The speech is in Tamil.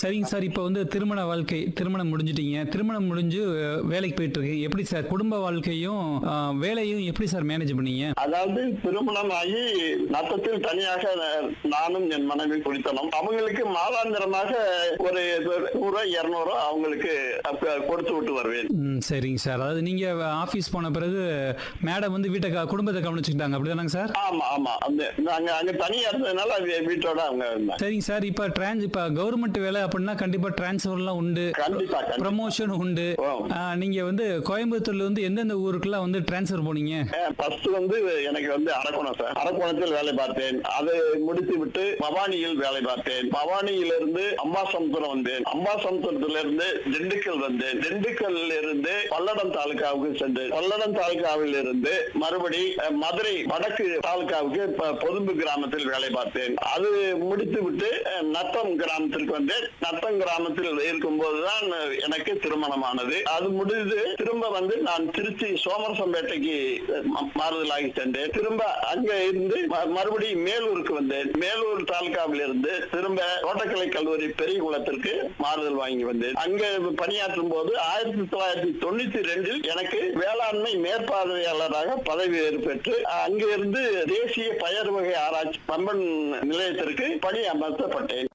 சரிங்க சார் இப்போ வந்து திருமண வாழ்க்கை திருமணம் முடிஞ்சிட்டீங்க திருமணம் முடிஞ்சு அஹ், வேலைக்கு போயிட்டு இருக்கு எப்படி சார் குடும்ப வாழ்க்கையும் அஹ், வேலையும் எப்படி சார் மேனேஜ் பண்ணீங்க அதாவது திருமணம் ஆகி நத்தத்தில் தனியாக நானும் என் மனைவி குடித்தனம் அவங்களுக்கு மாதாந்திரமாக ஒரு நூறு இருநூறு அவங்களுக்கு அப்ப கொடுத்து விட்டு வருவேன் ம், சரிங்க சார் அதாவது நீங்க ஆபீஸ் போன பிறகு மேடம் வந்து வீட்டை க- குடும்பத்தை கவனிச்சுக்கிட்டாங்க அப்படிதானங்க சார் ஆமா ஆமா அந்த நாங்க அங்க தனியா இருந்ததுனால வீ- வீட்டோட அவங்க இருந்தாங்க சரிங்க சார் இப்போ டிரான்ஸ் இப்போ கவர்மெண்ட் வேலை அப்படின்னா கண்டிப்பா டிரான்ஸ்ஃபர்லாம் உண்டு கண்டிப்பா கண்டிப்பா ப்ரமோஷன் உண்டு ஓ. ஆஹ், நீங்க வந்து கோயம்புத்தூர்ல வந்து எந்தெந்த ஊருக்குலாம் வந்து டிரான்ஸ்ஃபர் போனீங்க ஃபர்ஸ்ட் வந்து எனக்கு வந்து அரக்கோணம் சார் அரக்கோணத்தில் வேலை பார்த்தேன் அதை முடித்து விட்டு பவானியில் வேலை பார்த்தேன் பவானியிலிருந்து அம்பாசமுத்திரம் வந்தேன் அம்பாசமுத்திரத்துல இருந்து திண்டுக்கல் வந்தேன் திண்டுக்கல்ல இருந்து பல்லடம் தாலுகாவுக்கு சென்றேன் பல்லடம் தாலுகாவில் இருந்து மறுபடி அஹ், மதுரை வடக்கு தாலுகாவுக்கு ப- பொதும்பு கிராமத்தில் வேலை பார்த்தேன் அது முடித்து விட்டு அஹ், நத்தம் கிராமத்திற்கு வந்தேன் நத்தம் கிராமத்தில் இருக்கும்போதுதான் எனக்கு திருமணமானது அது முடிந்து திரும்ப வந்து நான் திருச்சி சோமரசம்பேட்டைக்கு ம- மாறுதலாகி சென்றேன் திரும்ப அங்க இருந்து ம- மறுபடியும் மேலூருக்கு வந்தேன் மேலூர் தாலுகாவில் இருந்து திரும்ப தோட்டக்கலை கல்லூரி பெரியகுளத்திற்கு மாறுதல் வாங்கி வந்தேன் அங்க பணியாற்றும் போது ஆயிரத்தி தொள்ளாயிரத்தி தொண்ணூத்தி ரெண்டில் எனக்கு வேளாண்மை மேற்பார்வையாளராக பதவி பெற்று அங்கிருந்து தேசிய பயர் வகை ஆராய்ச்சி பம்பன் நிலையத்திற்கு பணி அமர்த்தப்பட்டேன்